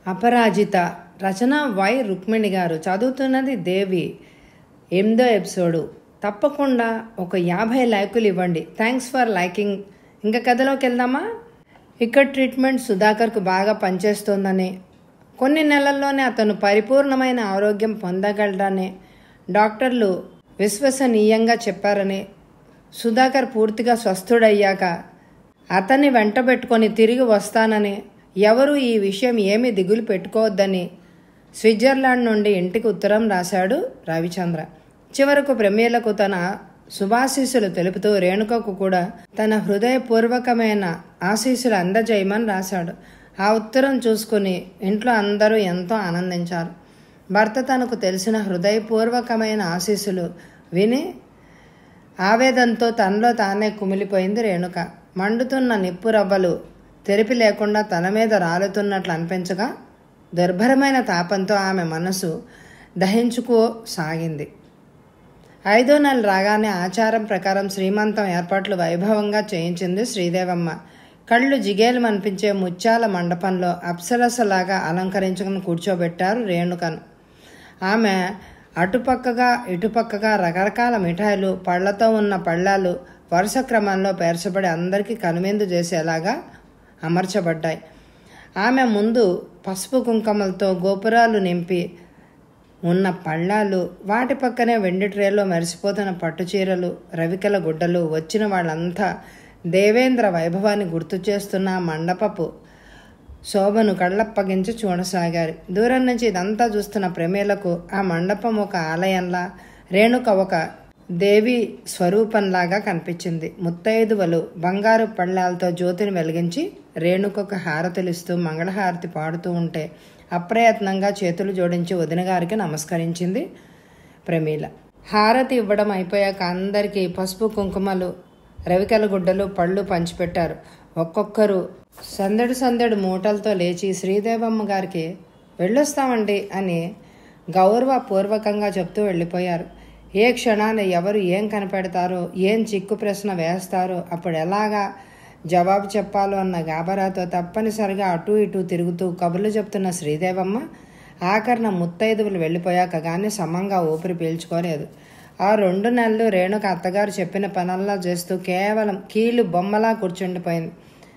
అపరాజిత రచన why Rukmini గారు చదువుతున్నది దేవి ఎనిమిదో ఎపిసోడు తప్పకుండా ఒక యాభై లైకులు ఇవ్వండి థ్యాంక్స్ ఫర్ లైకింగ్ ఇంకా కథలోకి వెళ్దామా ఇక్కడ ట్రీట్మెంట్ సుధాకర్కు బాగా పనిచేస్తోందని కొన్ని నెలల్లోనే అతను పరిపూర్ణమైన ఆరోగ్యం పొందగలడని డాక్టర్లు విశ్వసనీయంగా చెప్పారని సుధాకర్ పూర్తిగా స్వస్థుడయ్యాక అతన్ని వెంటబెట్టుకొని తిరిగి వస్తానని ఎవరు ఈ విషయం ఏమీ దిగులు పెట్టుకోవద్దని స్విట్జర్లాండ్ నుండి ఇంటికి ఉత్తరం రాశాడు రవిచంద్ర చివరకు ప్రమేలకు తన శుభాశీస్సులు తెలుపుతూ రేణుకకు కూడా తన హృదయపూర్వకమైన ఆశీస్సులు అందజేయమని రాశాడు ఆ ఉత్తరం చూసుకుని ఇంట్లో అందరూ ఎంతో ఆనందించారు భర్త తనకు తెలిసిన హృదయపూర్వకమైన ఆశీస్సులు విని ఆవేదంతో తనలో తానే కుమిలిపోయింది రేణుక మండుతున్న నిప్పు రవ్వలు తెరిపి లేకుండా తన మీద రాలుతున్నట్లు అనిపించగా దుర్భరమైన తాపంతో ఆమె మనసు దహించుకోసాగింది ఐదో నెల రాగానే ఆచారం ప్రకారం శ్రీమంతం ఏర్పాట్లు వైభవంగా చేయించింది శ్రీదేవమ్మ కళ్ళు జిగేలు అనిపించే ముత్యాల మండపంలో అప్సరసలాగా అలంకరించుకుని కూర్చోబెట్టారు రేణుకను ఆమె అటుపక్కగా ఇటుపక్కగా రకరకాల మిఠాయిలు పళ్లతో ఉన్న పళ్ళాలు వరుస క్రమంలో పేర్చబడి అందరికీ కనువిందు చేసేలాగా అమర్చబడ్డాయి ఆమె ముందు పసుపు కుంకుమలతో గోపురాలు నింపి ఉన్న పళ్ళాలు వాటి పక్కనే వెండి ట్రేలో మెరిసిపోతున్న పట్టు చీరలు రవికల గుడ్డలు వచ్చిన వాళ్ళంతా దేవేంద్ర వైభవాన్ని గుర్తు చేస్తున్న ఆ మండపపు శోభను కళ్ళప్పగించి చూడసాగారు దూరం నుంచి ఇదంతా చూస్తున్న ప్రమేలకు ఆ మండపం ఒక ఆలయంలా రేణుక ఒక దేవి స్వరూపంలాగా కనిపించింది ముత్తైదువలు బంగారు పళ్ళాలతో జ్యోతిని వెలిగించి రేణుకకు హారతులిస్తూ మంగళహారతి పాడుతూ ఉంటే అప్రయత్నంగా చేతులు జోడించి వదిన గారికి నమస్కరించింది ప్రమీల హారతి ఇవ్వడం అయిపోయాక అందరికీ పసుపు కుంకుమలు రవికల గుడ్డలు పళ్ళు పంచిపెట్టారు ఒక్కొక్కరు సందడి సందడి మూటలతో లేచి శ్రీదేవమ్మ గారికి వెళ్ళొస్తామండి అని గౌరవపూర్వకంగా చెప్తూ వెళ్ళిపోయారు ఏ క్షణాన ఎవరు ఏం కనిపెడతారో ఏం చిక్కు ప్రశ్న వేస్తారో అప్పుడు ఎలాగా జవాబు చెప్పాలో అన్న గాబరాతో తప్పనిసరిగా అటు ఇటు తిరుగుతూ కబుర్లు చెప్తున్న శ్రీదేవమ్మ ఆఖరణ ముత్తైదువులు వెళ్ళిపోయాక కానీ సమంగా ఊపిరి పీల్చుకోలేదు ఆ రెండు నెలలు రేణుక అత్తగారు చెప్పిన పనుల్లా చేస్తూ కేవలం కీలు బొమ్మలా కూర్చుండిపోయింది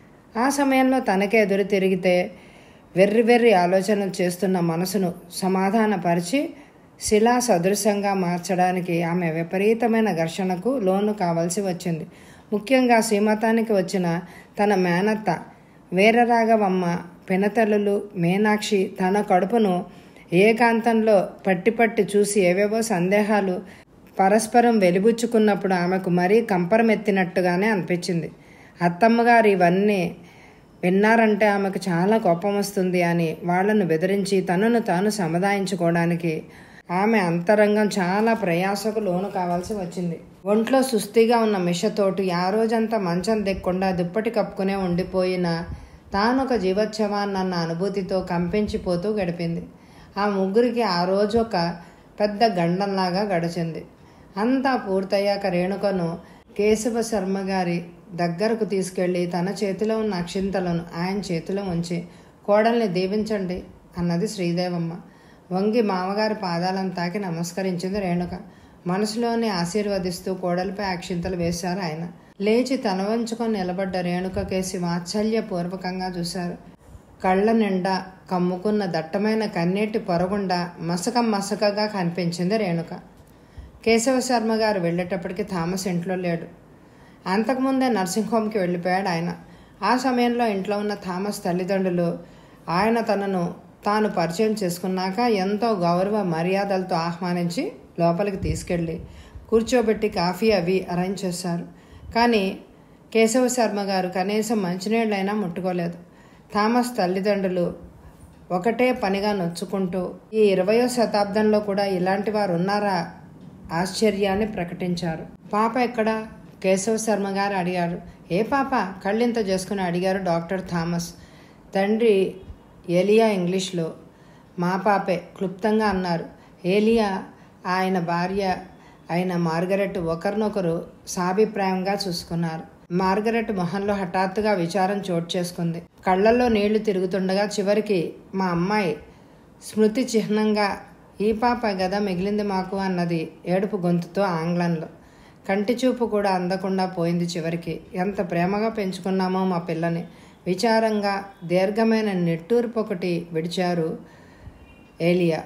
ఆ సమయంలో తనకే ఎదురు తిరిగితే వెర్రి వెర్రి ఆలోచనలు చేస్తున్న మనసును సమాధానపరిచి శిలా సదృశంగా మార్చడానికి ఆమె విపరీతమైన ఘర్షణకు లోను కావాల్సి వచ్చింది ముఖ్యంగా శ్రీమతానికి వచ్చిన తన మేనత్త వీరరాఘవమ్మ పినతల్లులు మీనాక్షి తన కడుపును ఏకాంతంలో పట్టి పట్టి చూసి ఏవేవో సందేహాలు పరస్పరం వెలిబుచ్చుకున్నప్పుడు ఆమెకు మరీ కంపరమెత్తినట్టుగానే అనిపించింది అత్తమ్మగారు ఇవన్నీ విన్నారంటే ఆమెకు చాలా కోపం వస్తుంది అని వాళ్లను బెదిరించి తనను తాను సముదాయించుకోవడానికి ఆమె అంతరంగం చాలా ప్రయాసకు లోను కావాల్సి వచ్చింది ఒంట్లో సుస్థిగా ఉన్న మిషతోటి ఆ రోజంతా మంచం దిక్కుండా దుప్పటి కప్పుకునే ఉండిపోయిన తానొక జీవోత్సవాన్నన్న అనుభూతితో కంపించిపోతూ గడిపింది ఆ ముగ్గురికి ఆ రోజు ఒక పెద్ద గండంలాగా గడిచింది అంతా పూర్తయ్యాక రేణుకను కేశవ శర్మ గారి దగ్గరకు తీసుకెళ్లి తన చేతిలో ఉన్న అక్షింతలను ఆయన చేతిలో ఉంచి కోడల్ని దీవించండి అన్నది శ్రీదేవమ్మ వంగి మామగారి పాదాలను తాకి నమస్కరించింది రేణుక మనసులోనే ఆశీర్వదిస్తూ కోడలిపై అక్షింతలు వేశారు ఆయన లేచి తల వంచుకొని నిలబడ్డ రేణుక కేసి వాత్సల్యపూర్వకంగా చూశారు కళ్ళ నిండా కమ్ముకున్న దట్టమైన కన్నీటి పొరగుండా మసక మసకగా కనిపించింది రేణుక కేశవ శర్మ గారు వెళ్ళేటప్పటికి థామస్ ఇంట్లో లేడు అంతకుముందే నర్సింగ్ హోమ్కి వెళ్ళిపోయాడు ఆయన ఆ సమయంలో ఇంట్లో ఉన్న థామస్ తల్లిదండ్రులు ఆయన తనను తాను పరిచయం చేసుకున్నాక ఎంతో గౌరవ మర్యాదలతో ఆహ్వానించి లోపలికి తీసుకెళ్ళి కూర్చోబెట్టి కాఫీ అవి అరేంజ్ చేశారు కానీ కేశవ శర్మ గారు కనీసం మంచినీళ్ళైనా ముట్టుకోలేదు థామస్ తల్లిదండ్రులు ఒకటే పనిగా నొచ్చుకుంటూ ఈ ఇరవయో శతాబ్దంలో కూడా ఇలాంటి వారు ఉన్నారా ఆశ్చర్యాన్ని ప్రకటించారు పాప ఎక్కడా కేశవ శర్మ గారు అడిగారు ఏ పాప కళ్ళింత చేసుకుని అడిగారు డాక్టర్ థామస్ తండ్రి ఏలియా ఇంగ్లీష్లో మా పాపే క్లుప్తంగా అన్నారు ఏలియా ఆయన భార్య అయిన మార్గరెట్ ఒకరినొకరు సాభిప్రాయంగా చూసుకున్నారు మార్గరెట్ మొహంలో హఠాత్తుగా విచారం చోటు చేసుకుంది కళ్ళల్లో నీళ్లు తిరుగుతుండగా చివరికి మా అమ్మాయి స్మృతి చిహ్నంగా ఈ పాప గద మిగిలింది మాకు అన్నది ఏడుపు గొంతుతో ఆంగ్లంలో కంటి చూపు కూడా అందకుండా పోయింది చివరికి ఎంత ప్రేమగా పెంచుకున్నామో మా పిల్లని విచారంగా దీర్ఘమైన నిట్టూర్పు ఒకటి విడిచారు ఏలియా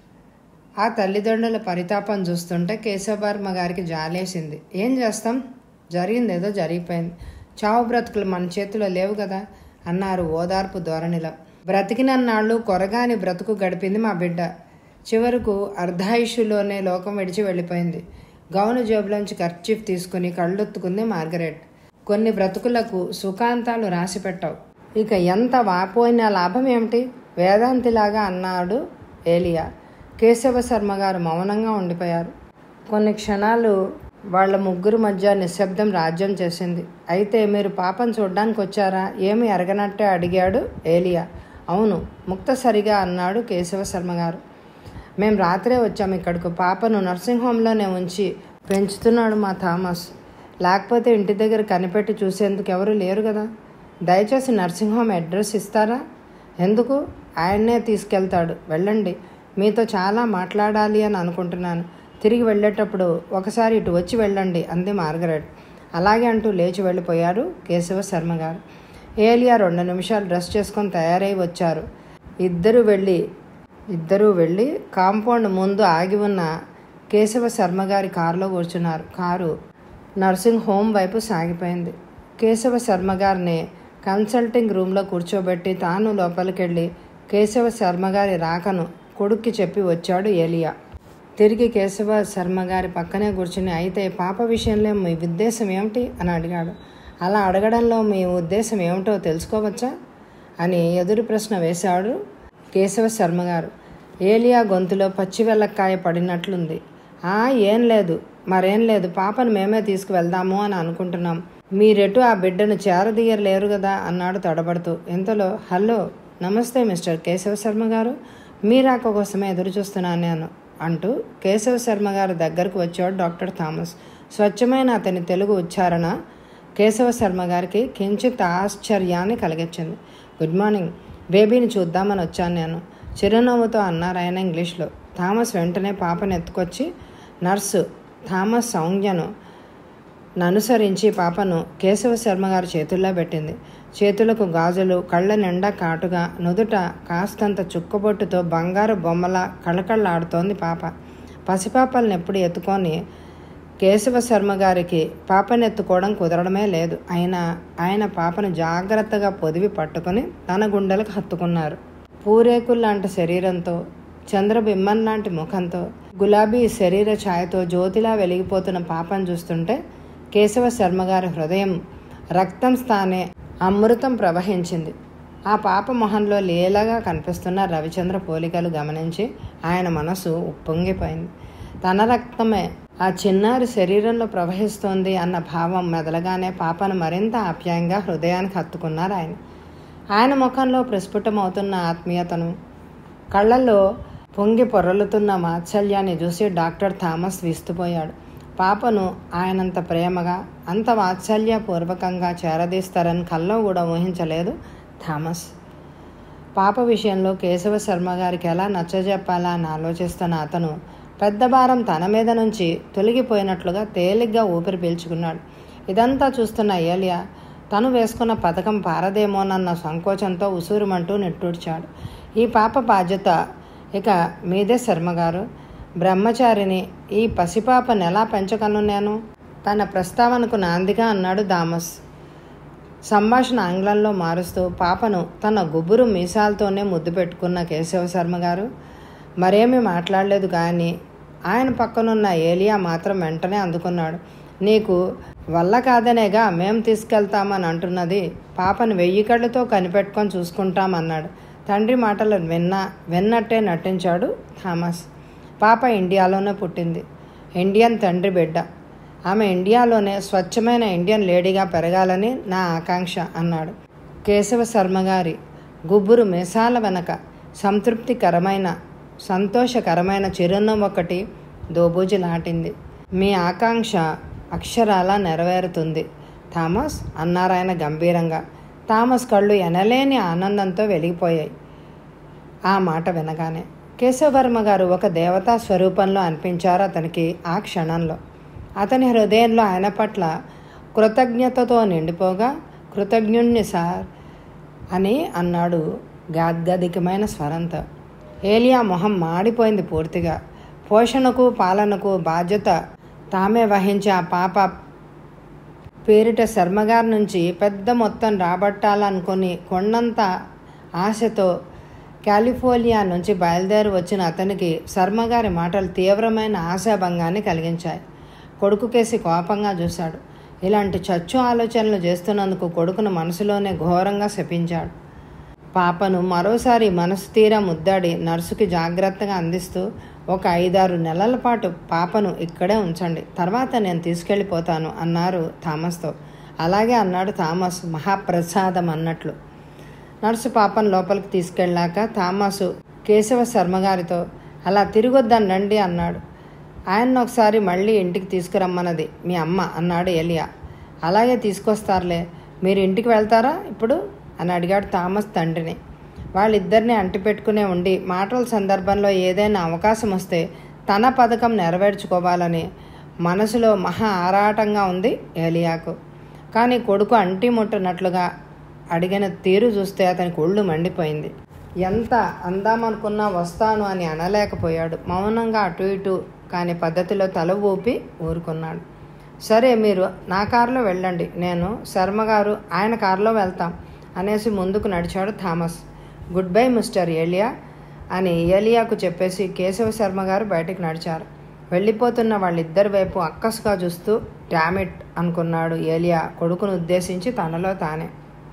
ఆ తల్లిదండ్రుల పరితాపం చూస్తుంటే కేశవవర్మ గారికి జాలేసింది ఏం చేస్తాం జరిగింది ఏదో జరిగిపోయింది చావు బ్రతుకులు మన చేతిలో లేవు కదా అన్నారు ఓదార్పు ధోరణిలో బ్రతికినన్నాళ్ళు కొరగాని బ్రతుకు గడిపింది మా బిడ్డ చివరకు అర్ధాయుషులోనే లోకం విడిచి వెళ్ళిపోయింది గౌను జేబులోంచి ఖర్చీఫ్ తీసుకుని కళ్ళొత్తుకుంది మార్గరెట్ కొన్ని బ్రతుకులకు సుఖాంతాలు రాసి పెట్టావు ఇక ఎంత వాపోయిన లాభం ఏమిటి వేదాంతిలాగా అన్నాడు ఏలియా కేశవ శర్మ గారు మౌనంగా ఉండిపోయారు కొన్ని క్షణాలు వాళ్ళ ముగ్గురు మధ్య నిశ్శబ్దం రాజ్యం చేసింది అయితే మీరు పాపం చూడ్డానికి వచ్చారా ఏమి ఎరగనట్టే అడిగాడు ఏలియా అవును ముక్తసరిగా అన్నాడు కేశవ శర్మ గారు మేము రాత్రే వచ్చాం ఇక్కడకు పాపను నర్సింగ్ హోమ్లోనే ఉంచి పెంచుతున్నాడు మా థామస్ లేకపోతే ఇంటి దగ్గర కనిపెట్టి చూసేందుకు ఎవరు లేరు కదా దయచేసి నర్సింగ్ హోమ్ అడ్రస్ ఇస్తారా ఎందుకు ఆయన్నే తీసుకెళ్తాడు వెళ్ళండి మీతో చాలా మాట్లాడాలి అని అనుకుంటున్నాను తిరిగి వెళ్ళేటప్పుడు ఒకసారి ఇటు వచ్చి వెళ్ళండి అంది మార్గరెట్ అలాగే అంటూ లేచి వెళ్ళిపోయారు కేశవ శర్మ గారు ఏలియా రెండు నిమిషాలు డ్రెస్ చేసుకొని తయారై వచ్చారు ఇద్దరు వెళ్ళి ఇద్దరూ వెళ్ళి కాంపౌండ్ ముందు ఆగి ఉన్న కేశవ శర్మ గారి కారులో కూర్చున్నారు కారు నర్సింగ్ హోమ్ వైపు సాగిపోయింది కేశవ శర్మ గారిని కన్సల్టింగ్ రూమ్లో కూర్చోబెట్టి తాను లోపలికెళ్ళి కేశవ శర్మ గారి రాకను కొడుక్కి చెప్పి వచ్చాడు ఏలియా తిరిగి కేశవ శర్మ గారి పక్కనే కూర్చుని అయితే పాప విషయంలో మీ ఉద్దేశం ఏమిటి అని అడిగాడు అలా అడగడంలో మీ ఉద్దేశం ఏమిటో తెలుసుకోవచ్చా అని ఎదురు ప్రశ్న వేశాడు కేశవ శర్మ గారు ఏలియా గొంతులో పచ్చి వెల్లక్కాయ పడినట్లుంది ఆ ఏం లేదు మరేం లేదు పాపను మేమే తీసుకువెళ్దాము అని అనుకుంటున్నాం మీరెటు ఆ బిడ్డను చేరదీయలేరు కదా అన్నాడు తడబడుతూ ఇంతలో హలో నమస్తే మిస్టర్ కేశవ శర్మ గారు మీ రాక కోసమే ఎదురు చూస్తున్నాను నేను అంటూ కేశవ శర్మ గారి దగ్గరకు వచ్చాడు డాక్టర్ థామస్ స్వచ్ఛమైన అతని తెలుగు ఉచ్చారణ కేశవ శర్మ గారికి కించిత్ ఆశ్చర్యాన్ని కలిగించింది గుడ్ మార్నింగ్ బేబీని చూద్దామని వచ్చాను నేను చిరునవ్వుతో అన్నారు ఆయన ఇంగ్లీష్లో థామస్ వెంటనే పాపను ఎత్తుకొచ్చి నర్సు థామస్ సౌజ్ఞను ననుసరించి పాపను కేశవ శర్మ గారి చేతుల్లో పెట్టింది చేతులకు గాజులు కళ్ళ నిండా కాటుగా నుదుట కాస్తంత చుక్కబొట్టుతో బంగారు బొమ్మల కళకళలాడుతోంది పాప పసిపాపల్ని ఎప్పుడు ఎత్తుకొని కేశవ శర్మ గారికి పాపను ఎత్తుకోవడం కుదరడమే లేదు అయినా ఆయన పాపను జాగ్రత్తగా పొదివి పట్టుకుని తన గుండెలకు హత్తుకున్నారు పూరేకుల్లాంటి శరీరంతో చంద్రబింబం లాంటి ముఖంతో గులాబీ శరీర ఛాయతో జ్యోతిలా వెలిగిపోతున్న పాపను చూస్తుంటే కేశవ శర్మ గారి హృదయం రక్తం స్థానే అమృతం ప్రవహించింది ఆ పాప మొహంలో లీలగా కనిపిస్తున్న రవిచంద్ర పోలికలు గమనించి ఆయన మనసు ఉప్పొంగిపోయింది తన రక్తమే ఆ చిన్నారి శరీరంలో ప్రవహిస్తోంది అన్న భావం మెదలగానే పాపను మరింత ఆప్యాయంగా హృదయానికి హత్తుకున్నారు ఆయన ఆయన ముఖంలో ప్రస్ఫుటమవుతున్న ఆత్మీయతను కళ్ళల్లో పొంగి పొరలుతున్న మాత్సల్యాన్ని చూసి డాక్టర్ థామస్ విస్తుపోయాడు పాపను ఆయనంత ప్రేమగా అంత వాత్సల్యపూర్వకంగా చేరదీస్తారని కల్లో కూడా ఊహించలేదు థామస్ పాప విషయంలో కేశవ శర్మ గారికి ఎలా నచ్చజెప్పాలా అని ఆలోచిస్తున్న అతను పెద్ద భారం తన మీద నుంచి తొలగిపోయినట్లుగా తేలిగ్గా ఊపిరి పీల్చుకున్నాడు ఇదంతా చూస్తున్న ఏలియా తను వేసుకున్న పథకం పారదేమోనన్న సంకోచంతో ఉసూరుమంటూ నిట్టూడ్చాడు ఈ పాప బాధ్యత ఇక మీదే శర్మగారు బ్రహ్మచారిని ఈ పసిపాపను ఎలా పెంచగలను నేను తన ప్రస్తావనకు నాందిగా అన్నాడు దామస్ సంభాషణ ఆంగ్లంలో మారుస్తూ పాపను తన గుబురు మీసాలతోనే ముద్దు పెట్టుకున్న కేశవ శర్మ గారు మరేమీ మాట్లాడలేదు కానీ ఆయన పక్కనున్న ఏలియా మాత్రం వెంటనే అందుకున్నాడు నీకు వల్ల కాదనేగా మేం తీసుకెళ్తామని అంటున్నది పాపను వెయ్యి కళ్ళతో కనిపెట్టుకొని చూసుకుంటామన్నాడు తండ్రి మాటలు విన్నా విన్నట్టే నటించాడు థామస్ పాప ఇండియాలోనే పుట్టింది ఇండియన్ తండ్రి బిడ్డ ఆమె ఇండియాలోనే స్వచ్ఛమైన ఇండియన్ లేడీగా పెరగాలని నా ఆకాంక్ష అన్నాడు కేశవ శర్మ గారి గుబ్బురు మీసాల వెనక సంతృప్తికరమైన సంతోషకరమైన చిరునవ్వు ఒకటి దోబూజి నాటింది మీ ఆకాంక్ష అక్షరాల నెరవేరుతుంది థామస్ అన్నారాయన గంభీరంగా థామస్ కళ్ళు ఎనలేని ఆనందంతో వెలిగిపోయాయి ఆ మాట వినగానే కేశవవర్మ గారు ఒక దేవతా స్వరూపంలో అనిపించారు అతనికి ఆ క్షణంలో అతని హృదయంలో ఆయన పట్ల కృతజ్ఞతతో నిండిపోగా కృతజ్ఞుణ్ణి సార్ అని అన్నాడు గాద్గదికమైన స్వరంతో ఏలియా మొహం మాడిపోయింది పూర్తిగా పోషణకు పాలనకు బాధ్యత తామే వహించే ఆ పాప పేరిట శర్మగారి నుంచి పెద్ద మొత్తం రాబట్టాలనుకుని కొండంత ఆశతో కాలిఫోర్నియా నుంచి బయలుదేరి వచ్చిన అతనికి శర్మగారి మాటలు తీవ్రమైన ఆశాభంగాన్ని కలిగించాయి కొడుకు కేసి కోపంగా చూశాడు ఇలాంటి చచ్చు ఆలోచనలు చేస్తున్నందుకు కొడుకును మనసులోనే ఘోరంగా శపించాడు పాపను మరోసారి మనసు తీరా ముద్దాడి నర్సుకి జాగ్రత్తగా అందిస్తూ ఒక ఐదారు నెలల పాటు పాపను ఇక్కడే ఉంచండి తర్వాత నేను తీసుకెళ్ళిపోతాను అన్నారు థామస్తో అలాగే అన్నాడు థామస్ మహాప్రసాదం అన్నట్లు నర్సు పాపను లోపలికి తీసుకెళ్ళాక థామసు కేశవ శర్మగారితో అలా తిరిగొద్దాను రండి అన్నాడు ఆయన్ని ఒకసారి మళ్ళీ ఇంటికి తీసుకురమ్మన్నది మీ అమ్మ అన్నాడు ఎలియా అలాగే తీసుకొస్తారులే మీరు ఇంటికి వెళ్తారా ఇప్పుడు అని అడిగాడు థామస్ తండ్రిని వాళ్ళిద్దరిని అంటిపెట్టుకునే ఉండి మాటల సందర్భంలో ఏదైనా అవకాశం వస్తే తన పథకం నెరవేర్చుకోవాలని మనసులో మహా ఆరాటంగా ఉంది ఏలియాకు కానీ కొడుకు అంటి ముట్టనట్లుగా అడిగిన తీరు చూస్తే అతనికి ఒళ్ళు మండిపోయింది ఎంత అందామనుకున్నా వస్తాను అని అనలేకపోయాడు మౌనంగా అటు ఇటు కాని పద్ధతిలో తల ఊపి ఊరుకున్నాడు సరే మీరు నా కారులో వెళ్ళండి నేను శర్మ గారు ఆయన కారులో వెళ్తాం అనేసి ముందుకు నడిచాడు థామస్ గుడ్ బై మిస్టర్ ఏలియా అని ఏలియాకు చెప్పేసి కేశవ శర్మ గారు బయటికి నడిచారు వెళ్ళిపోతున్న వాళ్ళిద్దరి వైపు అక్కసుగా చూస్తూ డామిట్ అనుకున్నాడు ఏలియా కొడుకును ఉద్దేశించి తనలో తానే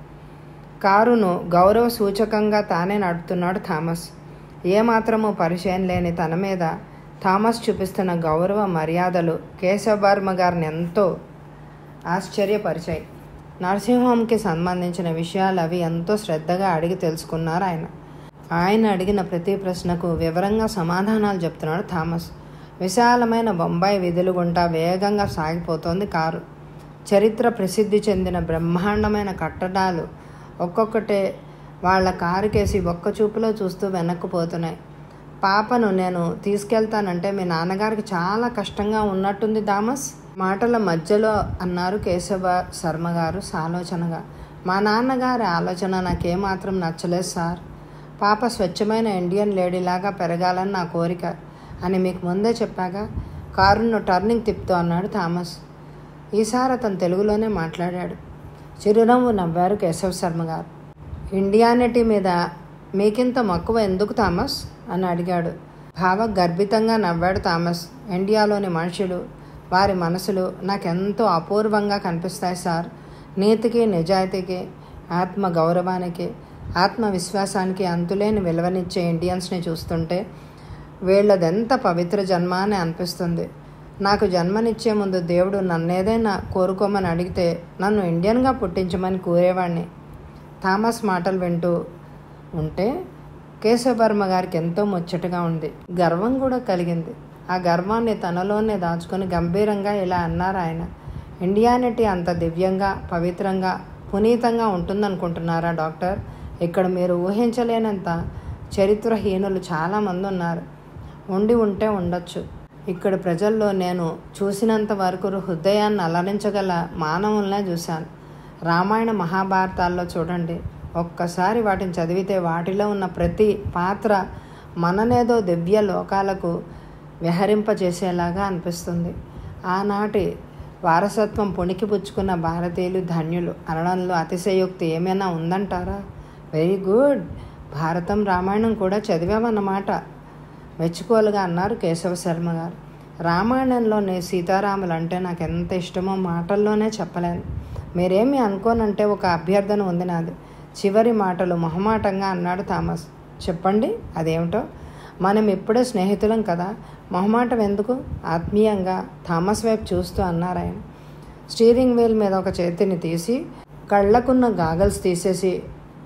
కారును గౌరవ సూచకంగా తానే నడుపుతున్నాడు థామస్ ఏమాత్రము పరిచయం లేని తన మీద థామస్ చూపిస్తున్న గౌరవ మర్యాదలు కేశవర్మ గారిని ఎంతో ఆశ్చర్యపరిచాయి నర్సింహోంకి సంబంధించిన విషయాలు అవి ఎంతో శ్రద్ధగా అడిగి తెలుసుకున్నారు ఆయన ఆయన అడిగిన ప్రతి ప్రశ్నకు వివరంగా సమాధానాలు చెప్తున్నాడు థామస్ విశాలమైన బొంబాయి వీధులు గుంటా వేగంగా సాగిపోతోంది కారు చరిత్ర ప్రసిద్ధి చెందిన బ్రహ్మాండమైన కట్టడాలు ఒక్కొక్కటే వాళ్ళ కారుకేసి ఒక్క చూపులో చూస్తూ వెనక్కిపోతున్నాయి పాపను నేను తీసుకెళ్తానంటే మీ నాన్నగారికి చాలా కష్టంగా ఉన్నట్టుంది థామస్ మాటల మధ్యలో అన్నారు కేశవ శర్మ గారు సాలోచనగా మా నాన్నగారి ఆలోచన నాకేమాత్రం నచ్చలేదు సార్ పాప స్వచ్ఛమైన ఇండియన్ లేడీలాగా పెరగాలని నా కోరిక అని మీకు ముందే చెప్పాక కారును టర్నింగ్ తిప్పుతూ అన్నాడు థామస్ ఈసారి అతను తెలుగులోనే మాట్లాడాడు చిరునవ్వు నవ్వారు కేశవ్ శర్మ గారు ఇండియానిటీ మీద మీకింత మక్కువ ఎందుకు థామస్ అని అడిగాడు భావ గర్భితంగా నవ్వాడు థామస్ ఇండియాలోని మనుషులు వారి మనసులు నాకెంతో అపూర్వంగా కనిపిస్తాయి సార్ నీతికి నిజాయితీకి ఆత్మ గౌరవానికి ఆత్మవిశ్వాసానికి అంతులేని విలువనిచ్చే ఇండియన్స్ని చూస్తుంటే వీళ్ళదెంత పవిత్ర జన్మ అని అనిపిస్తుంది నాకు జన్మనిచ్చే ముందు దేవుడు నన్నేదైనా కోరుకోమని అడిగితే నన్ను ఇండియన్గా పుట్టించమని కోరేవాడిని థామస్ మాటలు వింటూ ఉంటే కేశవర్మ గారికి ఎంతో ముచ్చటగా ఉంది గర్వం కూడా కలిగింది ఆ గర్వాన్ని తనలోనే దాచుకొని గంభీరంగా ఇలా అన్నారు ఆయన ఇండియానిటీ అంత దివ్యంగా పవిత్రంగా పునీతంగా ఉంటుందనుకుంటున్నారా డాక్టర్ ఇక్కడ మీరు ఊహించలేనంత చరిత్రహీనులు చాలామంది ఉన్నారు ఉండి ఉంటే ఉండొచ్చు ఇక్కడ ప్రజల్లో నేను చూసినంత వరకు హృదయాన్ని అలరించగల మానవులనే చూశాను రామాయణ మహాభారతాల్లో చూడండి ఒక్కసారి వాటిని చదివితే వాటిలో ఉన్న ప్రతి పాత్ర మననేదో దివ్య లోకాలకు విహరింపజేసేలాగా అనిపిస్తుంది ఆనాటి వారసత్వం పుణికిపుచ్చుకున్న భారతీయులు ధన్యులు అనడంలో అతిశయోక్తి ఏమైనా ఉందంటారా వెరీ గుడ్ భారతం రామాయణం కూడా చదివామన్నమాట మెచ్చుకోలుగా అన్నారు కేశవ శర్మ గారు రామాయణంలోని సీతారాములు అంటే నాకు ఎంత ఇష్టమో మాటల్లోనే చెప్పలేను మీరేమి అనుకోనంటే ఒక అభ్యర్థన ఉంది నాది చివరి మాటలు మొహమాటంగా అన్నాడు థామస్ చెప్పండి అదేమిటో మనం ఇప్పుడే స్నేహితులం కదా మొహమాటం ఎందుకు ఆత్మీయంగా థామస్ వైపు చూస్తూ అన్నారు ఆయన స్టీరింగ్ వీల్ మీద ఒక చేతిని తీసి కళ్ళకున్న గాగల్స్ తీసేసి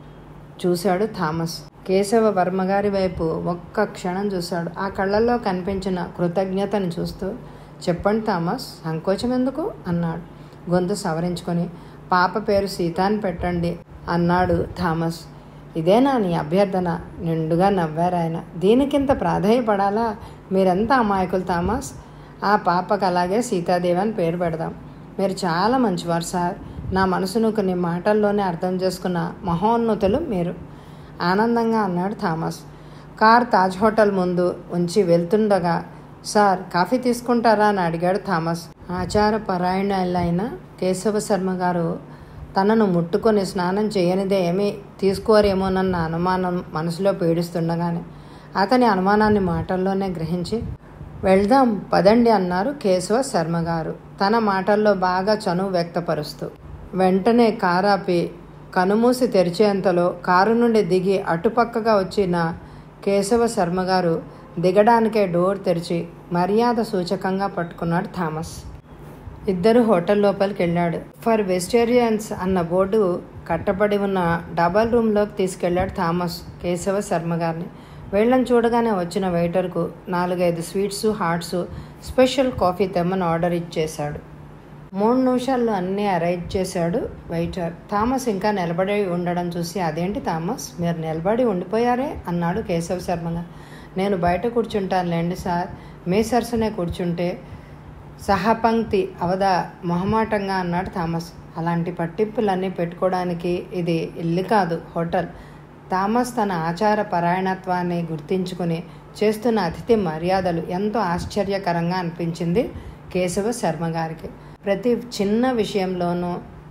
చూశాడు థామస్ కేశవ వర్మ గారి వైపు ఒక్క క్షణం చూశాడు ఆ కళ్ళల్లో కనిపించిన కృతజ్ఞతను చూస్తూ చెప్పండి థామస్ సంకోచం ఎందుకు అన్నాడు గొంతు సవరించుకొని పాప పేరు సీత అని పెట్టండి అన్నాడు థామస్ ఇదేనా నీ అభ్యర్థన నిండుగా నవ్వారు ఆయన దీనికింత ప్రాధాయపడాలా మీరెంత అమాయకులు థామస్ ఆ పాపకు అలాగే సీతాదేవి అని పేరు పెడదాం మీరు చాలా మంచివారు సార్ నా మనసును కొన్ని మాటల్లోనే అర్థం చేసుకున్న మహోన్నతులు మీరు ఆనందంగా అన్నాడు థామస్ కార్ తాజ్ హోటల్ ముందు ఉంచి వెళ్తుండగా సార్ కాఫీ తీసుకుంటారా అని అడిగాడు థామస్ ఆచార పరాయణులైన కేశవ శర్మ గారు తనను ముట్టుకొని స్నానం చేయనిదే ఏమీ తీసుకోరేమోనన్న అనుమానం మనసులో పీడిస్తుండగానే అతని అనుమానాన్ని మాటల్లోనే గ్రహించి వెళ్దాం పదండి అన్నారు కేశవ శర్మ గారు తన మాటల్లో బాగా చనువు వ్యక్తపరుస్తూ వెంటనే కారాపి కనుమూసి తెరిచేంతలో కారు నుండి దిగి అటుపక్కగా వచ్చిన కేశవ శర్మ గారు దిగడానికే డోర్ తెరిచి మర్యాద సూచకంగా పట్టుకున్నాడు థామస్ ఇద్దరు హోటల్ లోపలికి వెళ్ళాడు ఫర్ వెజిటేరియన్స్ అన్న బోర్డు కట్టబడి ఉన్న డబల్ రూమ్లోకి తీసుకెళ్లాడు థామస్ కేశవ శర్మ గారిని వీళ్ళని చూడగానే వచ్చిన వెయిటర్కు నాలుగైదు స్వీట్స్ హాట్స్ స్పెషల్ కాఫీ తెమ్మని ఆర్డర్ ఇచ్చేశాడు మూడు నిమిషాల్లో అన్నీ అరేంజ్ చేశాడు వెయిటర్ థామస్ ఇంకా నిలబడి ఉండడం చూసి అదేంటి థామస్ మీరు నిలబడి ఉండిపోయారే అన్నాడు కేశవ శర్మ గారు నేను బయట కూర్చుంటానులేండి సార్ మీ సరసనే కూర్చుంటే సహపంక్తి అవదా మొహమాటంగా అన్నాడు థామస్ అలాంటి పట్టింపులన్నీ పెట్టుకోవడానికి ఇది ఇల్లు కాదు హోటల్ థామస్ తన ఆచార పరాయణత్వాన్ని గుర్తించుకుని చేస్తున్న అతిథి మర్యాదలు ఎంతో ఆశ్చర్యకరంగా అనిపించింది కేశవ శర్మ గారికి ప్రతి చిన్న విషయంలోనూ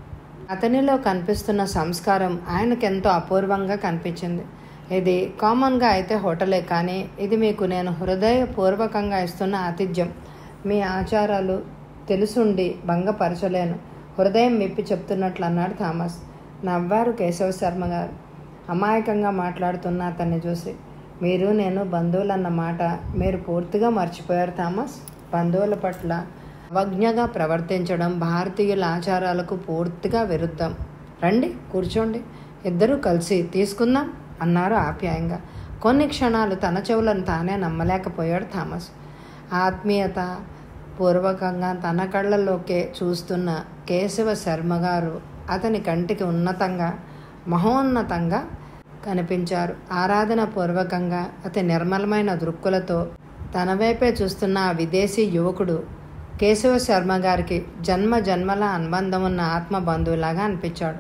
అతనిలో కనిపిస్తున్న సంస్కారం ఆయనకెంతో అపూర్వంగా కనిపించింది ఇది కామన్గా అయితే హోటలే కానీ ఇది మీకు నేను హృదయపూర్వకంగా ఇస్తున్న ఆతిథ్యం మీ ఆచారాలు తెలుసుండి భంగపరచలేను హృదయం విప్పి చెప్తున్నట్లు అన్నాడు థామస్ నవ్వారు కేశవ శర్మ గారు అమాయకంగా మాట్లాడుతున్న అతన్ని చూసి మీరు నేను బంధువులన్న మాట మీరు పూర్తిగా మర్చిపోయారు థామస్ బంధువుల పట్ల అవజ్ఞగా ప్రవర్తించడం భారతీయుల ఆచారాలకు పూర్తిగా విరుద్ధం రండి కూర్చోండి ఇద్దరూ కలిసి తీసుకుందాం అన్నారు ఆప్యాయంగా కొన్ని క్షణాలు తన చెవులను తానే నమ్మలేకపోయాడు థామస్ ఆత్మీయత పూర్వకంగా తన కళ్ళల్లోకే చూస్తున్న కేశవ శర్మ గారు అతని కంటికి ఉన్నతంగా మహోన్నతంగా కనిపించారు ఆరాధన పూర్వకంగా అతి నిర్మలమైన దృక్కులతో తన వైపే చూస్తున్న ఆ విదేశీ యువకుడు కేశవ శర్మ గారికి జన్మ జన్మల అనుబంధం ఉన్న ఆత్మ బంధువులాగా అనిపించాడు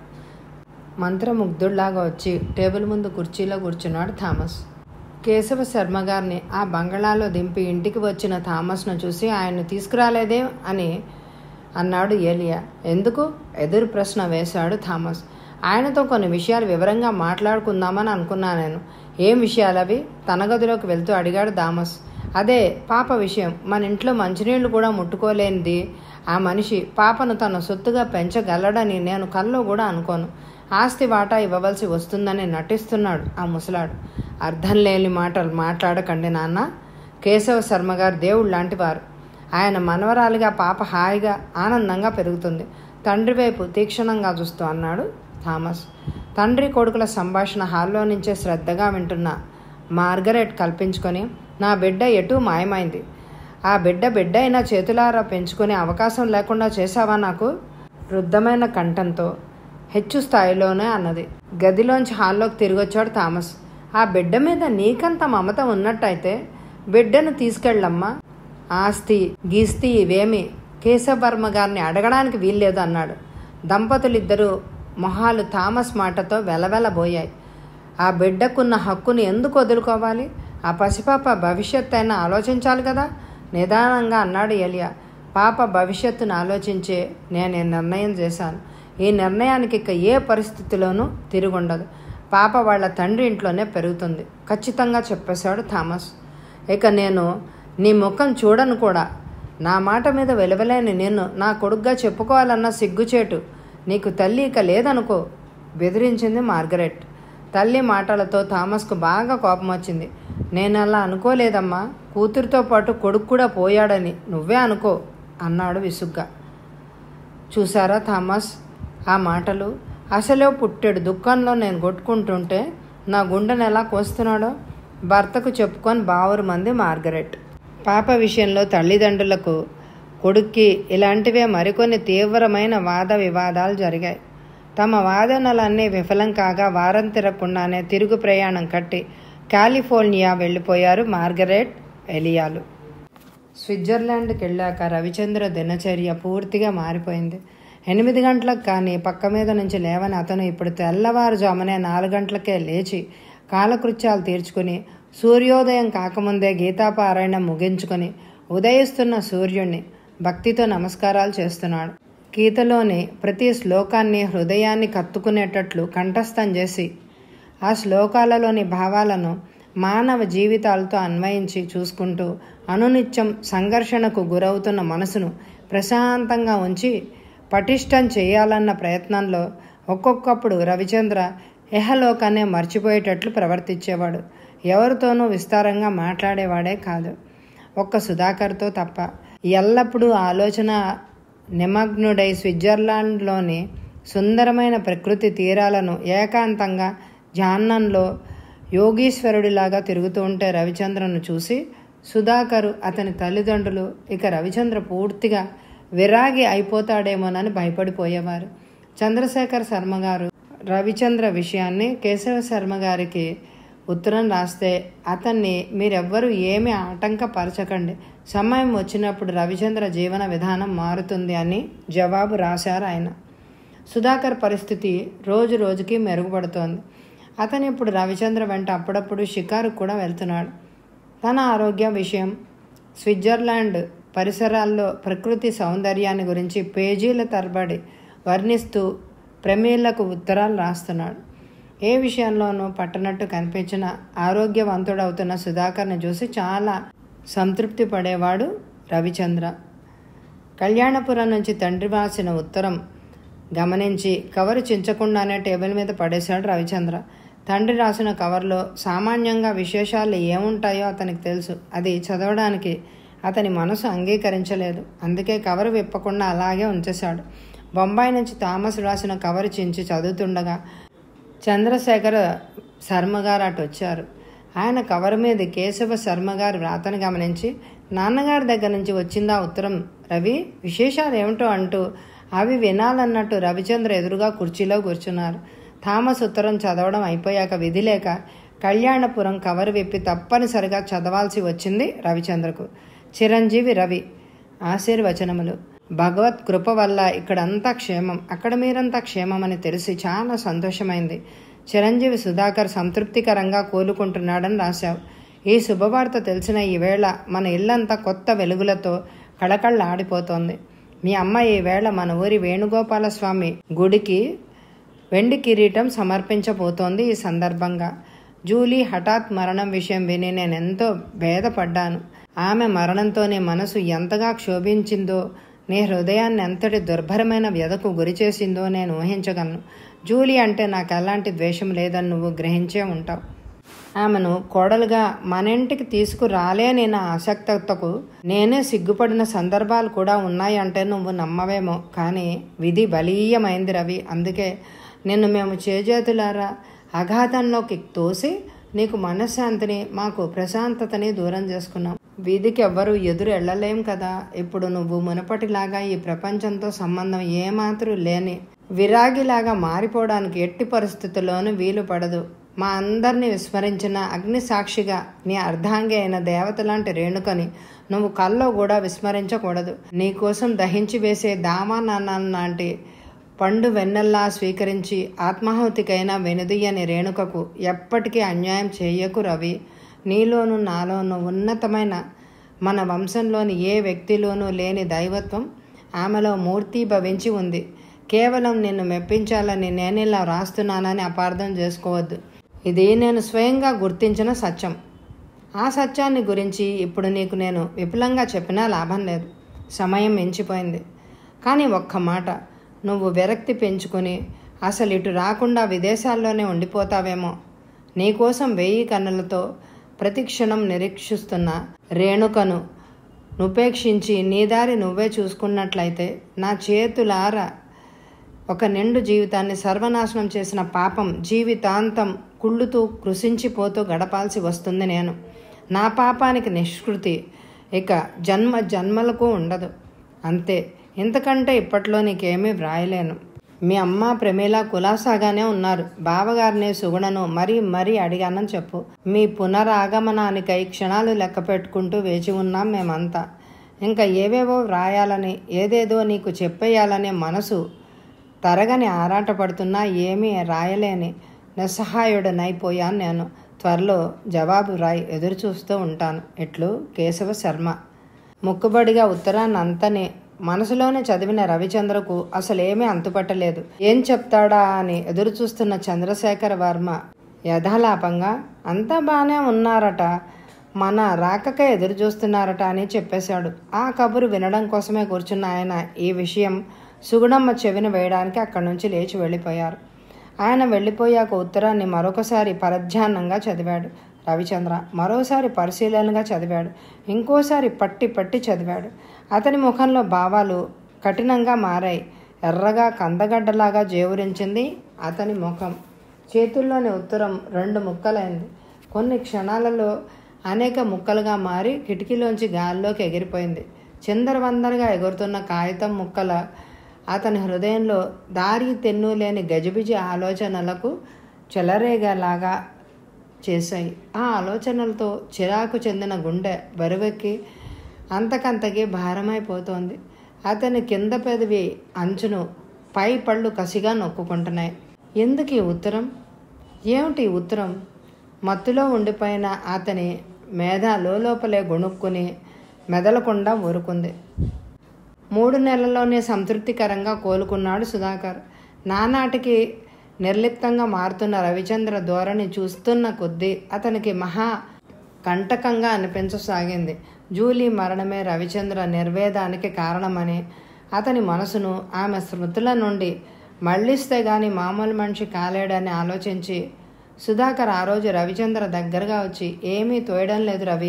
మంత్రముగ్ధుల్లాగా వచ్చి టేబుల్ ముందు కుర్చీలో కూర్చున్నాడు థామస్ కేశవ శర్మ గారిని ఆ బంగళాలో దింపి ఇంటికి వచ్చిన థామస్ను చూసి ఆయన్ను తీసుకురాలేదే అని అన్నాడు ఏలియా ఎందుకు ఎదురు ప్రశ్న వేశాడు థామస్ ఆయనతో కొన్ని విషయాలు వివరంగా మాట్లాడుకుందామని అనుకున్నా నేను ఏం విషయాలు అవి తన గదిలోకి వెళ్తూ అడిగాడు థామస్ అదే పాప విషయం మన ఇంట్లో మంచినీళ్లు కూడా ముట్టుకోలేనిది ఆ మనిషి పాపను తన సొత్తుగా పెంచగలడని నేను కల్లో కూడా అనుకోను ఆస్తి వాటా ఇవ్వవలసి వస్తుందని నటిస్తున్నాడు ఆ ముసలాడు అర్థం లేని మాటలు మాట్లాడకండి నాన్న కేశవ శర్మ గారు దేవుడు లాంటివారు ఆయన మనవరాలిగా పాప హాయిగా ఆనందంగా పెరుగుతుంది తండ్రి వైపు తీక్షణంగా చూస్తూ అన్నాడు థామస్ తండ్రి కొడుకుల సంభాషణ హాల్లో నుంచే శ్రద్ధగా వింటున్న మార్గరెట్ కల్పించుకొని నా బిడ్డ ఎటూ మాయమైంది ఆ బిడ్డ బిడ్డ అయినా చేతులారా పెంచుకునే అవకాశం లేకుండా చేశావా నాకు వృద్ధమైన కంఠంతో హెచ్చు స్థాయిలోనే అన్నది గదిలోంచి హాల్లోకి తిరిగొచ్చాడు థామస్ ఆ బిడ్డ మీద నీకంత మమత ఉన్నట్టయితే బిడ్డను తీసుకెళ్ళమ్మా ఆస్తి గీస్తి ఇవేమి కేశవర్మ గారిని అడగడానికి వీల్లేదు అన్నాడు దంపతులిద్దరూ మొహాలు థామస్ మాటతో వెలవెలబోయాయి ఆ బిడ్డకున్న హక్కుని ఎందుకు వదులుకోవాలి ఆ పసిపాప భవిష్యత్తు అయినా ఆలోచించాలి కదా నిదానంగా అన్నాడు ఎలియా పాప భవిష్యత్తును ఆలోచించే నేను ఈ నిర్ణయం చేశాను ఈ నిర్ణయానికి ఇక ఏ పరిస్థితిలోనూ తిరుగుండదు పాప వాళ్ళ తండ్రి ఇంట్లోనే పెరుగుతుంది ఖచ్చితంగా చెప్పేశాడు థామస్ ఇక నేను నీ ముఖం చూడను కూడా నా మాట మీద వెలువలేని నిన్ను నా కొడుగ్గా చెప్పుకోవాలన్న సిగ్గుచేటు నీకు తల్లి ఇక లేదనుకో బెదిరించింది మార్గరెట్ తల్లి మాటలతో థామస్కు బాగా కోపం వచ్చింది నేను అలా అనుకోలేదమ్మా కూతురితో పాటు కొడుకు కూడా పోయాడని నువ్వే అనుకో అన్నాడు విసుగ్గా చూసారా థామస్ ఆ మాటలు అసలే పుట్టెడు దుఃఖంలో నేను కొట్టుకుంటుంటే నా గుండెను ఎలా కోస్తున్నాడో భర్తకు చెప్పుకొని బావురు మంది మార్గరెట్ పాప విషయంలో తల్లిదండ్రులకు కొడుక్కి ఇలాంటివే మరికొన్ని తీవ్రమైన వాద వివాదాలు జరిగాయి తమ వాదనలన్నీ విఫలం కాగా వారం తిరగకుండానే తిరుగు ప్రయాణం కట్టి కాలిఫోర్నియా వెళ్ళిపోయారు మార్గరెట్ ఎలియాలు స్విట్జర్లాండ్కి వెళ్ళాక రవిచంద్ర దినచర్య పూర్తిగా మారిపోయింది ఎనిమిది గంటలకు కానీ పక్క మీద నుంచి లేవని అతను ఇప్పుడు తెల్లవారుజామునే నాలుగు గంటలకే లేచి కాలకృత్యాలు తీర్చుకుని సూర్యోదయం కాకముందే గీతాపారాయణం ముగించుకొని ఉదయిస్తున్న సూర్యుణ్ణి భక్తితో నమస్కారాలు చేస్తున్నాడు గీతలోని ప్రతి శ్లోకాన్ని హృదయాన్ని కత్తుకునేటట్లు కంఠస్థం చేసి ఆ శ్లోకాలలోని భావాలను మానవ జీవితాలతో అన్వయించి చూసుకుంటూ అనునిత్యం సంఘర్షణకు గురవుతున్న మనసును ప్రశాంతంగా ఉంచి పటిష్టం చేయాలన్న ప్రయత్నంలో ఒక్కొక్కప్పుడు రవిచంద్ర ఎహలోకాన్నే మర్చిపోయేటట్లు ప్రవర్తించేవాడు ఎవరితోనూ విస్తారంగా మాట్లాడేవాడే కాదు ఒక్క సుధాకర్తో తప్ప ఎల్లప్పుడూ ఆలోచన నిమగ్నుడై స్విట్జర్లాండ్లోని సుందరమైన ప్రకృతి తీరాలను ఏకాంతంగా జాన్నంలో యోగీశ్వరుడిలాగా తిరుగుతూ ఉంటే రవిచంద్రను చూసి సుధాకరు అతని తల్లిదండ్రులు ఇక రవిచంద్ర పూర్తిగా విరాగి అయిపోతాడేమోనని భయపడిపోయేవారు చంద్రశేఖర్ శర్మ గారు రవిచంద్ర విషయాన్ని కేశవ శర్మ గారికి ఉత్తరం రాస్తే అతన్ని మీరెవ్వరూ ఏమీ ఆటంకపరచకండి సమయం వచ్చినప్పుడు రవిచంద్ర జీవన విధానం మారుతుంది అని జవాబు రాశారు ఆయన సుధాకర్ పరిస్థితి రోజు రోజుకి మెరుగుపడుతోంది అతను ఇప్పుడు రవిచంద్ర వెంట అప్పుడప్పుడు షికారు కూడా వెళ్తున్నాడు తన ఆరోగ్య విషయం స్విట్జర్లాండ్ పరిసరాల్లో ప్రకృతి సౌందర్యాన్ని గురించి పేజీల తరబడి వర్ణిస్తూ ప్రమేళ్లకు ఉత్తరాలు రాస్తున్నాడు ఏ విషయంలోనూ పట్టనట్టు కనిపించిన ఆరోగ్యవంతుడవుతున్న సుధాకర్ని చూసి చాలా సంతృప్తి పడేవాడు రవిచంద్ర కళ్యాణపురం నుంచి తండ్రి రాసిన ఉత్తరం గమనించి కవరు చించకుండానే టేబుల్ మీద పడేశాడు రవిచంద్ర తండ్రి రాసిన కవర్లో సామాన్యంగా విశేషాలు ఏముంటాయో అతనికి తెలుసు అది చదవడానికి అతని మనసు అంగీకరించలేదు అందుకే కవరు విప్పకుండా అలాగే ఉంచేశాడు బొంబాయి నుంచి థామస్ రాసిన కవరు చించి చదువుతుండగా చంద్రశేఖర శర్మ గారు అటు వచ్చారు ఆయన కవర్ మీద కేశవ శర్మ గారి వ్రాతను గమనించి నాన్నగారి దగ్గర నుంచి వచ్చిందా ఉత్తరం రవి విశేషాలు ఏమిటో అంటూ అవి వినాలన్నట్టు రవిచంద్ర ఎదురుగా కుర్చీలో కూర్చున్నారు థామస్ ఉత్తరం చదవడం అయిపోయాక విధి లేక కళ్యాణపురం కవర్ విప్పి తప్పనిసరిగా చదవాల్సి వచ్చింది రవిచంద్రకు చిరంజీవి రవి ఆశీర్వచనములు భగవత్ కృప వల్ల ఇక్కడంతా క్షేమం అక్కడ మీరంతా క్షేమం అని తెలిసి చాలా సంతోషమైంది చిరంజీవి సుధాకర్ సంతృప్తికరంగా కోలుకుంటున్నాడని రాశావు ఈ శుభవార్త తెలిసిన ఈ వేళ మన ఇల్లంతా కొత్త వెలుగులతో కళకళ్ళ ఆడిపోతోంది మీ అమ్మ ఈ వేళ మన ఊరి వేణుగోపాల స్వామి గుడికి వెండి కిరీటం సమర్పించబోతోంది ఈ సందర్భంగా జూలీ హఠాత్ మరణం విషయం విని నేను ఎంతో భేదపడ్డాను ఆమె మరణంతోనే మనసు ఎంతగా క్షోభించిందో నీ హృదయాన్ని ఎంతటి దుర్భరమైన వ్యధకు గురిచేసిందో నేను ఊహించగలను జూలీ అంటే నాకు ఎలాంటి ద్వేషం లేదని నువ్వు గ్రహించే ఉంటావు ఆమెను కోడలుగా మన ఇంటికి తీసుకురాలేని నా ఆసక్తతకు నేనే సిగ్గుపడిన సందర్భాలు కూడా ఉన్నాయంటే నువ్వు నమ్మవేమో కానీ విధి బలీయమైంది రవి అందుకే నిన్ను మేము చేజేతులారా అఘాతంలోకి తోసి నీకు మనశ్శాంతిని మాకు ప్రశాంతతని దూరం చేసుకున్నాం వీధికి ఎవ్వరూ ఎదురు వెళ్ళలేం కదా ఇప్పుడు నువ్వు మునపటిలాగా ఈ ప్రపంచంతో సంబంధం ఏమాత్రం లేని విరాగిలాగా మారిపోవడానికి ఎట్టి పరిస్థితుల్లోనూ వీలు పడదు మా అందరినీ విస్మరించిన అగ్ని సాక్షిగా నీ అర్ధాంగి అయిన దేవత లాంటి రేణుకని నువ్వు కల్లో కూడా విస్మరించకూడదు నీకోసం దహించి వేసే దామానాన్న లాంటి పండు వెన్నెల్లా స్వీకరించి ఆత్మాహుతికైనా వెనుదియ్యని రేణుకకు ఎప్పటికీ అన్యాయం చేయకు రవి నీలోనూ నాలోనూ ఉన్నతమైన మన వంశంలోని ఏ వ్యక్తిలోనూ లేని దైవత్వం ఆమెలో మూర్తి భవించి ఉంది కేవలం నిన్ను మెప్పించాలని నేను ఇలా రాస్తున్నానని అపార్థం చేసుకోవద్దు ఇది నేను స్వయంగా గుర్తించిన సత్యం ఆ సత్యాన్ని గురించి ఇప్పుడు నీకు నేను విపులంగా చెప్పినా లాభం లేదు సమయం మించిపోయింది కానీ ఒక్క మాట నువ్వు విరక్తి పెంచుకుని అసలు ఇటు రాకుండా విదేశాల్లోనే ఉండిపోతావేమో నీకోసం వెయ్యి కన్నులతో ప్రతిక్షణం నిరీక్షిస్తున్న రేణుకను నుపేక్షించి నీ దారి నువ్వే చూసుకున్నట్లయితే నా చేతులార ఒక నిండు జీవితాన్ని సర్వనాశనం చేసిన పాపం జీవితాంతం కుళ్ళుతూ కృషించిపోతూ గడపాల్సి వస్తుంది నేను నా పాపానికి నిష్కృతి ఇక జన్మ జన్మలకు ఉండదు అంతే ఇంతకంటే ఇప్పట్లో నీకేమీ వ్రాయలేను మీ అమ్మ ప్రమీల కులాసాగానే ఉన్నారు బావగారిని సుగుణను మరీ మరీ అడిగానని చెప్పు మీ పునరాగమనానికై క్షణాలు లెక్క పెట్టుకుంటూ వేచి ఉన్నాం మేమంతా ఇంకా ఏవేవో వ్రాయాలని ఏదేదో నీకు చెప్పేయాలనే మనసు తరగని ఆరాటపడుతున్నా ఏమీ రాయలేని నిస్సహాయుడనైపోయాను నేను త్వరలో జవాబు రాయి ఎదురు చూస్తూ ఉంటాను ఇట్లు కేశవ శర్మ ముక్కుబడిగా ఉత్తరాన్ని అంతనే మనసులోనే చదివిన రవిచంద్రకు అసలేమీ అంతుపట్టలేదు ఏం చెప్తాడా అని ఎదురు చూస్తున్న చంద్రశేఖర వర్మ యథాలాపంగా అంతా బాగానే ఉన్నారట మన రాకకే ఎదురు చూస్తున్నారట అని చెప్పేశాడు ఆ కబురు వినడం కోసమే కూర్చున్న ఆయన ఈ విషయం సుగుణమ్మ చెవిన వేయడానికి అక్కడి నుంచి లేచి వెళ్ళిపోయారు ఆయన వెళ్ళిపోయాక ఉత్తరాన్ని మరొకసారి పరధ్యానంగా చదివాడు రవిచంద్ర మరోసారి పరిశీలనగా చదివాడు ఇంకోసారి పట్టి పట్టి చదివాడు అతని ముఖంలో భావాలు కఠినంగా మారాయి ఎర్రగా కందగడ్డలాగా జేవురించింది అతని ముఖం చేతుల్లోని ఉత్తరం రెండు ముక్కలైంది కొన్ని క్షణాలలో అనేక ముక్కలుగా మారి కిటికీలోంచి గాల్లోకి ఎగిరిపోయింది చిందరవందరగా ఎగురుతున్న కాగితం ముక్కల అతని హృదయంలో దారి తెన్ను లేని గజిబిజి ఆలోచనలకు చెలరేగలాగా చేశాయి ఆ ఆలోచనలతో చిరాకు చెందిన గుండె బరువెక్కి అంతకంతకి భారమైపోతోంది అతని కింద పెదవి అంచును పై పళ్ళు కసిగా నొక్కుంటున్నాయి ఎందుకు ఈ ఉత్తరం ఏమిటి ఈ ఉత్తరం మత్తులో ఉండిపోయిన అతని మేధ లోపలే గొణుక్కుని మెదలకుండా ఊరుకుంది మూడు నెలల్లోనే సంతృప్తికరంగా కోలుకున్నాడు సుధాకర్ నానాటికి నిర్లిప్తంగా మారుతున్న రవిచంద్ర ధోరణి చూస్తున్న కొద్దీ అతనికి మహా కంటకంగా అనిపించసాగింది జూలీ మరణమే రవిచంద్ర నిర్వేదానికి కారణమని అతని మనసును ఆమె స్మృతుల నుండి మళ్ళిస్తే గాని మామూలు మనిషి కాలేడని ఆలోచించి సుధాకర్ ఆ రోజు రవిచంద్ర దగ్గరగా వచ్చి ఏమీ తోయడం లేదు రవి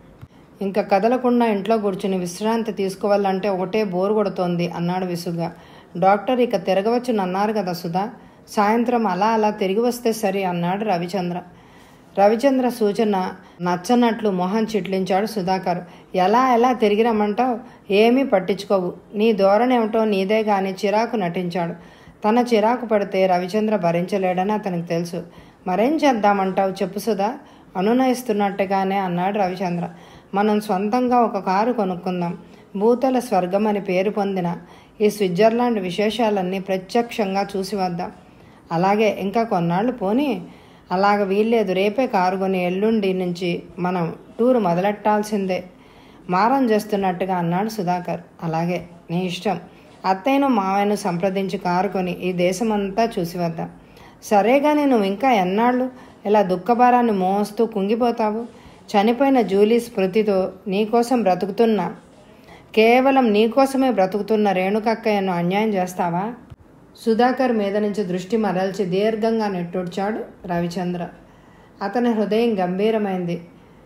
ఇంకా కదలకుండా ఇంట్లో కూర్చుని విశ్రాంతి తీసుకోవాలంటే ఒకటే బోరు కొడుతోంది అన్నాడు విసుగ్గా డాక్టర్ ఇక తిరగవచ్చును అన్నారు కదా సుధా సాయంత్రం అలా అలా తిరిగి వస్తే సరి అన్నాడు రవిచంద్ర రవిచంద్ర సూచన నచ్చనట్లు మొహం చిట్లించాడు సుధాకర్ ఎలా ఎలా తిరిగి రమ్మంటావు ఏమీ పట్టించుకోవు నీ ధోరణి ఏమిటో నీదే గాని చిరాకు నటించాడు తన చిరాకు పడితే రవిచంద్ర భరించలేడని అతనికి తెలుసు మరేం చేద్దామంటావు చెప్పు సుధా అనునయిస్తున్నట్టుగానే అన్నాడు రవిచంద్ర మనం సొంతంగా ఒక కారు కొనుక్కుందాం భూతల స్వర్గం అని పేరు పొందిన ఈ స్విట్జర్లాండ్ విశేషాలన్నీ ప్రత్యక్షంగా చూసి వద్దాం అలాగే ఇంకా కొన్నాళ్ళు పోని అలాగ వీల్లేదు రేపే కారు కొని ఎల్లుండి నుంచి మనం టూర్ మొదలెట్టాల్సిందే మారం చేస్తున్నట్టుగా అన్నాడు సుధాకర్ అలాగే నీ ఇష్టం అత్తయ్యను మావయ్యను సంప్రదించి కారు కొని ఈ దేశమంతా చూసి వద్దాం సరే కానీ నువ్వు ఇంకా ఎన్నాళ్ళు ఇలా దుఃఖభారాన్ని మోస్తూ కుంగిపోతావు చనిపోయిన జూలీ స్మృతితో నీకోసం బ్రతుకుతున్నా కేవలం నీకోసమే బ్రతుకుతున్న రేణుకక్కయ్యను అన్యాయం చేస్తావా సుధాకర్ మీద నుంచి దృష్టి మరల్చి దీర్ఘంగా నెట్టూడ్చాడు రవిచంద్ర అతని హృదయం గంభీరమైంది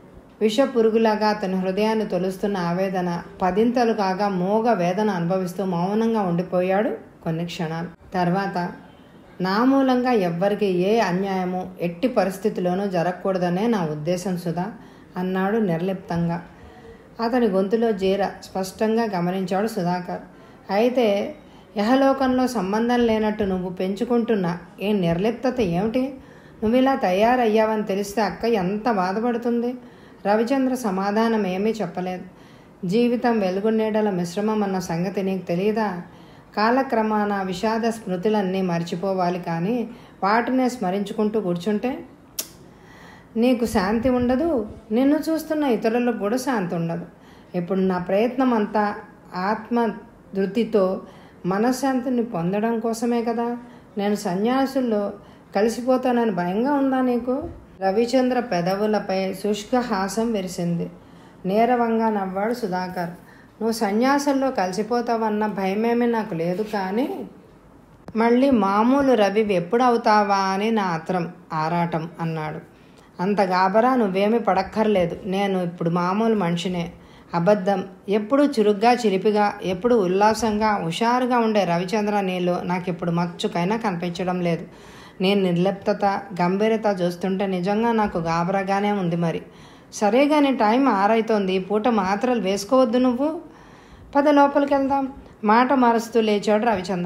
విష పురుగులాగా అతని హృదయాన్ని తొలుస్తున్న ఆవేదన పదింతలు కాగా మోగ వేదన అనుభవిస్తూ మౌనంగా ఉండిపోయాడు కొన్ని క్షణాలు తర్వాత నా మూలంగా ఎవ్వరికి ఏ అన్యాయము ఎట్టి పరిస్థితిలోనూ జరగకూడదనే నా ఉద్దేశం సుధా అన్నాడు నిర్లిప్తంగా అతని గొంతులో జీర స్పష్టంగా గమనించాడు సుధాకర్ అయితే యహలోకంలో సంబంధం లేనట్టు నువ్వు పెంచుకుంటున్న ఈ నిర్లిప్తత ఏమిటి నువ్వు ఇలా తయారయ్యావని తెలిస్తే అక్క ఎంత బాధపడుతుంది రవిచంద్ర సమాధానం ఏమీ చెప్పలేదు జీవితం వెలుగునీడల మిశ్రమం అన్న సంగతి నీకు తెలియదా కాలక్రమాన విషాద స్మృతులన్నీ మర్చిపోవాలి కానీ వాటినే స్మరించుకుంటూ కూర్చుంటే నీకు శాంతి ఉండదు నిన్ను చూస్తున్న ఇతరులకు కూడా శాంతి ఉండదు ఇప్పుడు నా ప్రయత్నం అంతా ఆత్మ ధృతితో మనశ్శాంతిని పొందడం కోసమే కదా నేను సన్యాసుల్లో కలిసిపోతానని భయంగా ఉందా నీకు రవిచంద్ర పెదవులపై శుష్క హాసం విరిసింది నేరవంగా నవ్వాడు సుధాకర్ నువ్వు సన్యాసంలో కలిసిపోతావన్న భయమేమీ నాకు లేదు కానీ మళ్ళీ మామూలు రవి ఎప్పుడు అవుతావా అని నా ఆత్రం ఆరాటం అన్నాడు అంత గాబరా నువ్వేమీ పడక్కర్లేదు నేను ఇప్పుడు మామూలు మనిషినే అబద్ధం ఎప్పుడు చురుగ్గా చిలిపిగా ఎప్పుడు ఉల్లాసంగా హుషారుగా ఉండే రవిచంద్ర నీళ్ళు నాకు ఇప్పుడు మచ్చుకైనా కనిపించడం లేదు నేను నిర్లిప్తత గంభీరత చూస్తుంటే నిజంగా నాకు గాబరాగానే ఉంది మరి సరే కానీ టైం ఆరైతోంది ఈ పూట మాత్రలు వేసుకోవద్దు నువ్వు పద లోపలికి వెళ్దాం మాట మారుస్తూ లేచాడు రవిచంద్ర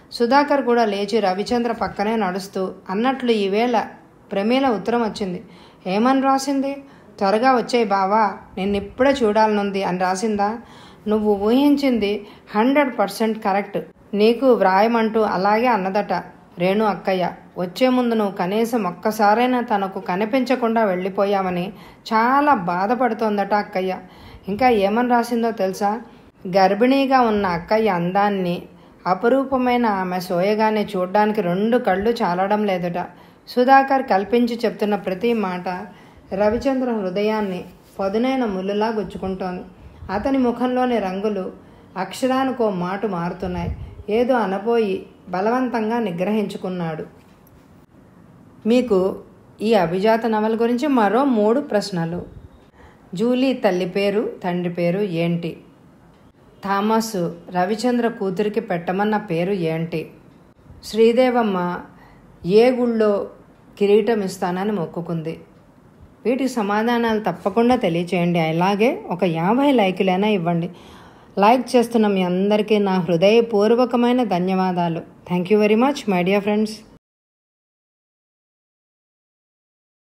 సుధాకర్ కూడా లేచి రవిచంద్ర పక్కనే నడుస్తూ అన్నట్లు ఈవేళ ప్రమీల ఉత్తరం వచ్చింది ఏమని రాసింది త్వరగా వచ్చేయి బావా నిన్నిప్పుడే చూడాలనుంది అని రాసిందా నువ్వు ఊహించింది హండ్రెడ్ పర్సెంట్ కరెక్ట్ నీకు వ్రాయమంటూ అలాగే అన్నదట రేణు అక్కయ్య వచ్చే ముందు నువ్వు కనీసం ఒక్కసారైనా తనకు కనిపించకుండా వెళ్ళిపోయావని చాలా బాధపడుతోందట అక్కయ్య ఇంకా ఏమని రాసిందో తెలుసా గర్భిణీగా ఉన్న అక్కయ్య అందాన్ని అపరూపమైన ఆమె సోయగాన్ని చూడ్డానికి రెండు కళ్ళు చాలడం లేదుట సుధాకర్ కల్పించి చెప్తున్న ప్రతి మాట రవిచంద్ర హృదయాన్ని పదునైన ముళ్ళులా గుచ్చుకుంటోంది అతని ముఖంలోని రంగులు అక్షరానికో మాట మారుతున్నాయి ఏదో అనబోయి బలవంతంగా నిగ్రహించుకున్నాడు మీకు ఈ అభిజాత నవల గురించి మరో మూడు ప్రశ్నలు జూలీ తల్లి పేరు తండ్రి పేరు ఏంటి థామస్ రవిచంద్ర కూతురికి పెట్టమన్న పేరు ఏంటి శ్రీదేవమ్మ ఏ గుళ్ళో కిరీటం ఇస్తానని మొక్కుకుంది వీటికి సమాధానాలు తప్పకుండా తెలియచేయండి అలాగే ఒక యాభై లైకులైనా ఇవ్వండి లైక్ చేస్తున్న మీ అందరికీ నా హృదయపూర్వకమైన ధన్యవాదాలు thank you very much my dear friends